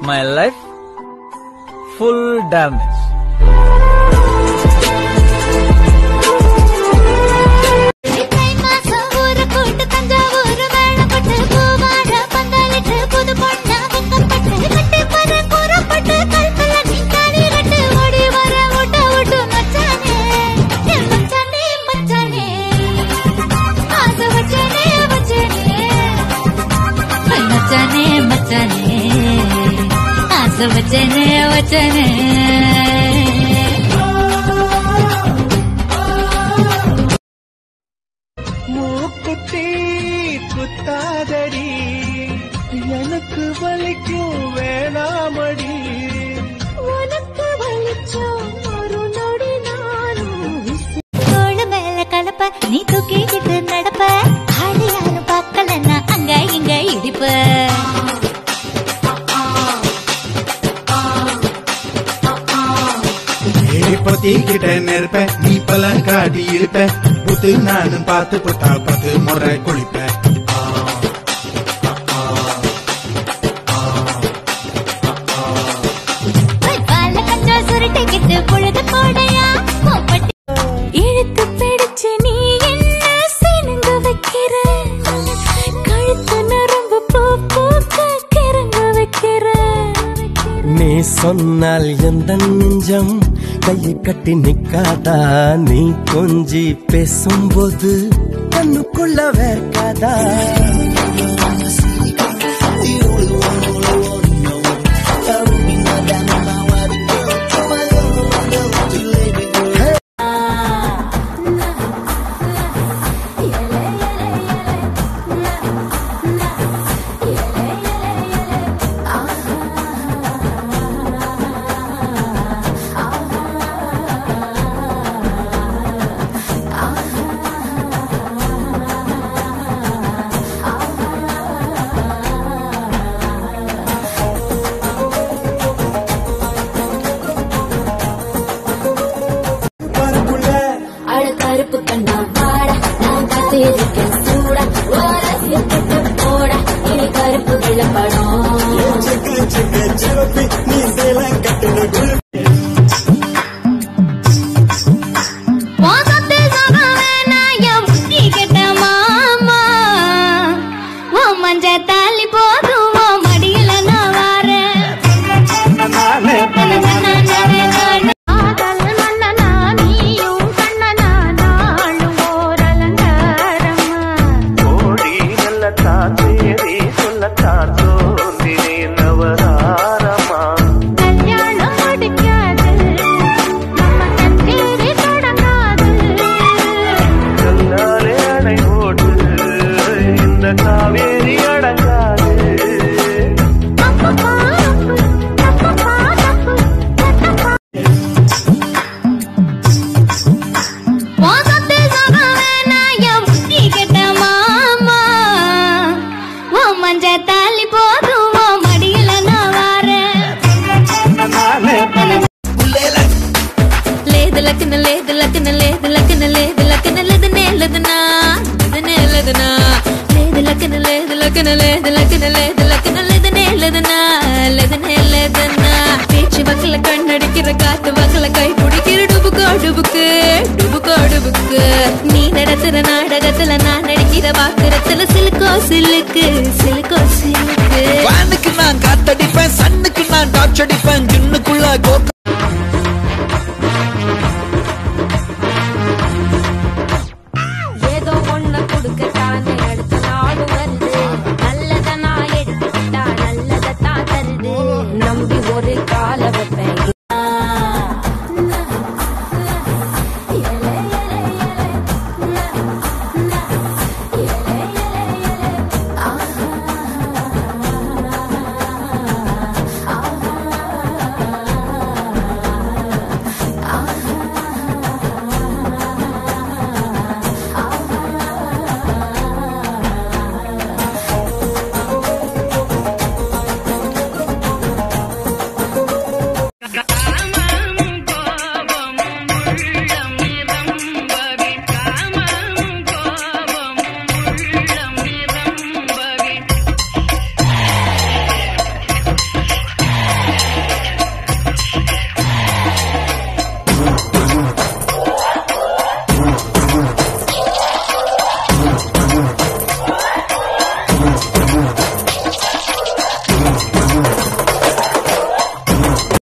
my life full damage. தை மாசம் ஊரு கூட்டு தஞ்சாவூர் மேளப்பட்டு பூவாழ பந்தலிட்டு புது பொண்ணா வெக்கப்பட்டு கட்டி பற கூறப்பட்டு கல்பல நின்றாடி ரெண்டு ஓடி வர ஓட்ட ஓட்டு மச்சானே என் மச்சானே மச்சானே ஆசை வச்சனே வச்சனே மச்சானே மச்சானே ஆசை வச்சனே வச்சனே மூக்குத்தி குத்தாதடி எனக்கு வலிக்கும் வேணாமடி உனக்கு வலிச்சோம் ஒரு நொடி நானும் தோளு மேல கலப்ப நீ தூக்கிக்கிட்டு நடப்ப ஆடி யாரும் பார்க்கலன்னா அங்க இங்க இடிப்ப பொத்திக்கிட்ட நெருப்ப நீ பல காட்டி இருப்ப புத்து நானும் பார்த்து புட்டா பத்து முறை குளிப்ப பால கஞ்சா சுருட்டிக்கிட்டு பொழுது போடையா பூப்பட்டி இழுத்து பிடிச்சு நீ என்ன சினுங்க வைக்கிற கழுத்து நரம்பு பூ பூக்க கிறங்க வைக்கிற நீ சொன்னால் எந்த நெஞ்சம் கையை கட்டி நிக்காதா நீ கொஞ்சி பேசும்போது கண்ணுக்குள்ள வேர்க்காதா அழ கருப்பு கண்ணா வாடா நான் காத்திருக்கேன் சூடா ஓரசியப்பட்டு போடா இனி கருப்பு வெள்ளப்படம் வாசத்தை சகவேனா என் புத்தி கெட்ட மாமா ஓ மஞ்ச தாலி போதும் ஓ மடியில நான் வாரேன் காதல் மன்னனா நீயும் கண்ணனா நாளும் ஓர் அலங்காரமா ஓடி நல்லத்தான் தேடி சொல்லத்தான் தோன்றினே நவதாரமா கல்யாணம் முடிக்காது நம்ம கச்சேரி தொடங்காது கல்லாலே அணை போட்டு இந்த காவேரி அடங்காது அப்பப்பா அப்பு, அப்பப்பா தப்பு, தட்டப்பா. வாசத்தை சகவேனா என் புத்தி கெட்ட மாமா ஓ மஞ்ச தாலி போதும் ஓ மடியில நான் வாரேன் లేదు లక్కన లేదు లక్కన లేదు లక్కన లేదు లక్కన లేదు నేలదనా లేదు నేలదనా లేదు లక్కన లేదు లక్కన లేదు లక్కన లేదు లక్కన లేదు నేలదనా లేదు నేలదనా பேச்சு வக்கல கண்ணடிக்கிற காத்து வக்கல கை பிடிக்கிற டுபுக்கோ டுபுக்கு டுபுக்கோ டுபுக்கு நீ நடத்துற நாடகத்துல நான் நடிக்கிற பாக்குறத்துல சிலுக்கோ சிலுக்கு சிலுக்கோ சிலுக்கு வானுக்கு நான் காத்தடிப்பேன் சன்னுக்கு நான் டார்ச் அடிப்பேன் ஜின்னுக்குள்ள கோக்க